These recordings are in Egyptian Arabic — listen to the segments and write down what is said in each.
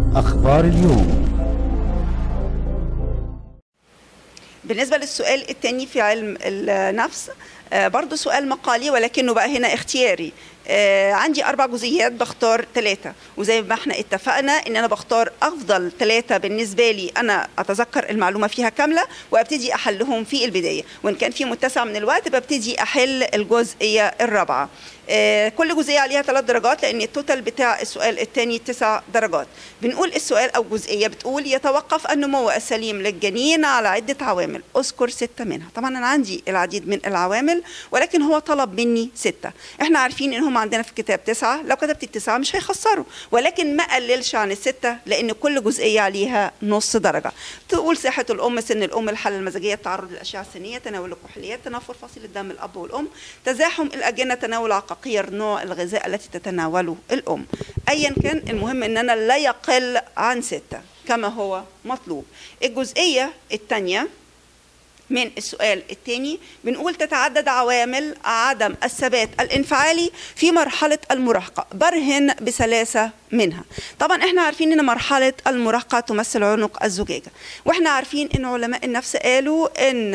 أخبار اليوم بالنسبة للسؤال الثاني في علم النفس آه، برضو سؤال مقالي ولكنه بقى هنا اختياري آه، عندي أربع جزئيات بختار ثلاثة وزي ما احنا اتفقنا إن أنا بختار أفضل ثلاثة بالنسبة لي أنا أتذكر المعلومة فيها كاملة وأبتدي أحلهم في البداية وإن كان في متسع من الوقت ببتدي أحل الجزئية الرابعة آه، كل جزئية عليها ثلاث درجات لأن التوتال بتاع السؤال الثاني تسع درجات بنقول السؤال أو جزئية بتقول يتوقف النمو السليم للجنين على عدة عوامل أذكر ستة منها طبعا أنا عندي العديد من العوامل ولكن هو طلب مني ستة احنا عارفين ان هم عندنا في الكتاب تسعة لو كتبت التسعة مش هيخسروا ولكن ما قللش عن الستة لان كل جزئية عليها نص درجة تقول صحة الأم سن الأم الحالة المزاجية التعرض للأشعة السينية تناول الكحوليات تنافر فصيل الدم الأب والأم تزاحم الأجنة تناول عقاقير نوع الغذاء التي تتناوله الأم أيا كان المهم ان أنا لا يقل عن ستة كما هو مطلوب الجزئية الثانية من السؤال الثاني بنقول تتعدد عوامل عدم الثبات الانفعالي في مرحلة المراهقة برهن بثلاثة منها طبعا احنا عارفين ان مرحلة المراهقة تمثل عنق الزجاجة واحنا عارفين ان علماء النفس قالوا ان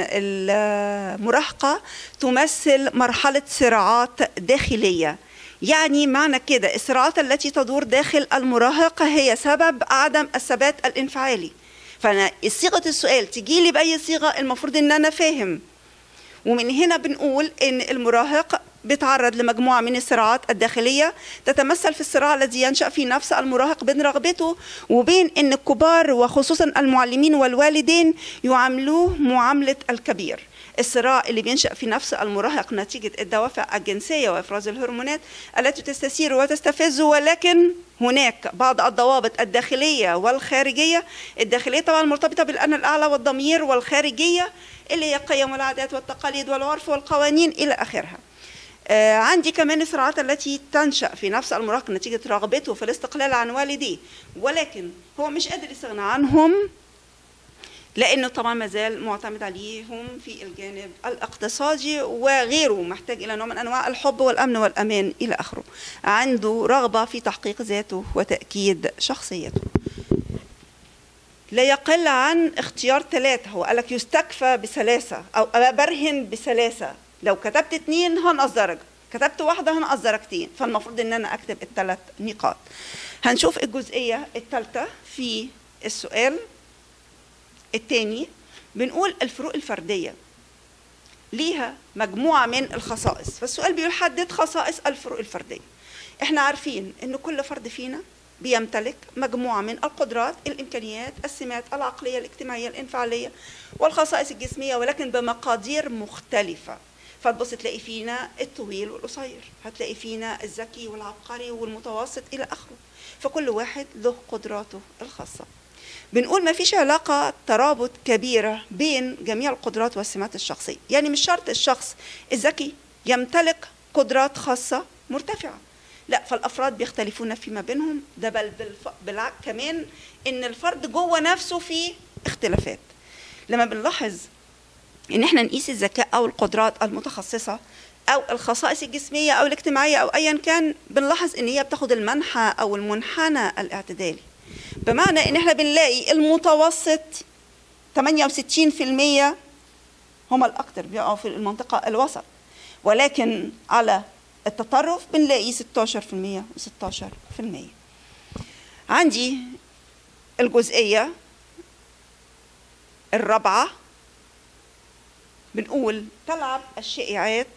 المراهقة تمثل مرحلة صراعات داخلية يعني معنى كده الصراعات التي تدور داخل المراهق هي سبب عدم الثبات الانفعالي فانا صيغه السؤال تجي لي باي صيغه المفروض ان انا فاهم ومن هنا بنقول ان المراهق بيتعرض لمجموعه من الصراعات الداخليه تتمثل في الصراع الذي ينشا في نفس المراهق بين رغبته وبين ان الكبار وخصوصا المعلمين والوالدين يعاملوه معامله الكبير الصراع اللي بينشأ في نفس المراهق نتيجة الدوافع الجنسية وإفراز الهرمونات التي تستثير وتستفز ولكن هناك بعض الضوابط الداخلية والخارجية الداخلية طبعا مرتبطة بالأنا الأعلى والضمير والخارجية اللي هي القيم والعادات والتقاليد والعرف والقوانين إلى آخرها آه عندي كمان الصراعات التي تنشأ في نفس المراهق نتيجة رغبته في الاستقلال عن والديه ولكن هو مش قادر يستغنى عنهم لانه طبعا ما زال معتمد عليهم في الجانب الاقتصادي وغيره محتاج الى نوع من انواع الحب والامن والامان الى اخره عنده رغبه في تحقيق ذاته وتاكيد شخصيته لا يقل عن اختيار ثلاثة هو قالك يستكفى بثلاثة أو برهن بثلاثة لو كتبت اثنين هنقص درجة كتبت واحدة هنقص درجتين فالمفروض ان انا اكتب الثلاث نقاط هنشوف الجزئية الثالثة في السؤال الثاني بنقول الفروق الفرديه ليها مجموعه من الخصائص فالسؤال بيقول حدد خصائص الفروق الفرديه احنا عارفين ان كل فرد فينا بيمتلك مجموعه من القدرات الامكانيات السمات العقليه الاجتماعيه الانفعاليه والخصائص الجسميه ولكن بمقادير مختلفه فتبص تلاقي فينا الطويل والقصير هتلاقي فينا الذكي والعبقري والمتوسط الى اخره فكل واحد له قدراته الخاصه بنقول ما فيش علاقة ترابط كبيرة بين جميع القدرات والسمات الشخصية يعني مش شرط الشخص الذكي يمتلك قدرات خاصة مرتفعة لا فالافراد بيختلفون فيما بينهم ده بل بالعكس كمان ان الفرد جوه نفسه فيه اختلافات لما بنلاحظ ان احنا نقيس الذكاء او القدرات المتخصصه او الخصائص الجسميه او الاجتماعيه او ايا كان بنلاحظ ان هي بتاخد المنحى او المنحنى الاعتدالي بمعنى ان احنا بنلاقي المتوسط 68% هم الاكثر بيقعوا في المنطقه الوسط ولكن على التطرف بنلاقي 16% و16% عندي الجزئيه الرابعه بنقول تلعب الشائعات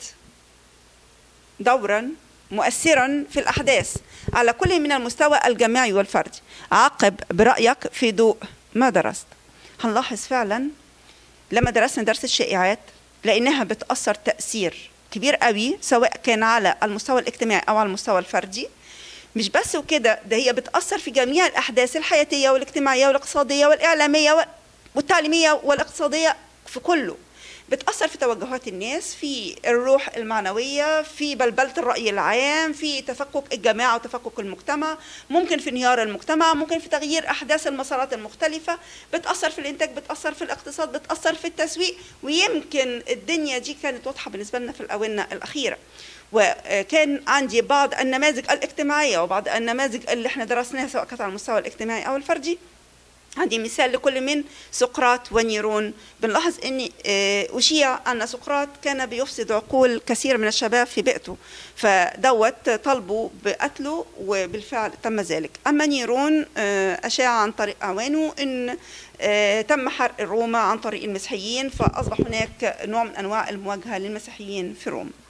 دورا مؤثرا في الاحداث على كل من المستوى الجماعي والفردي عقب برايك في ضوء ما درست هنلاحظ فعلا لما درسنا درس الشائعات لانها بتاثر تاثير كبير قوي سواء كان على المستوى الاجتماعي او على المستوى الفردي مش بس وكده ده هي بتاثر في جميع الاحداث الحياتيه والاجتماعيه والاقتصاديه والاعلاميه والتعليميه والاقتصاديه في كله بتأثر في توجهات الناس في الروح المعنوية في بلبلة الرأي العام في تفكك الجماعة وتفكك المجتمع ممكن في انهيار المجتمع ممكن في تغيير أحداث المسارات المختلفة بتأثر في الإنتاج بتأثر في الاقتصاد بتأثر في التسويق ويمكن الدنيا دي كانت واضحة بالنسبة لنا في الآونة الأخيرة وكان عندي بعض النماذج الاجتماعيه وبعض النماذج اللي احنا درسناها سواء كانت على المستوى الاجتماعي او الفردي عندي مثال لكل من سقراط ونيرون بنلاحظ ان اشيع ان سقراط كان بيفسد عقول كثير من الشباب في بيئته فدوت طلبوا بقتله وبالفعل تم ذلك اما نيرون اشاع عن طريق اعوانه ان تم حرق روما عن طريق المسيحيين فاصبح هناك نوع من انواع المواجهه للمسيحيين في روما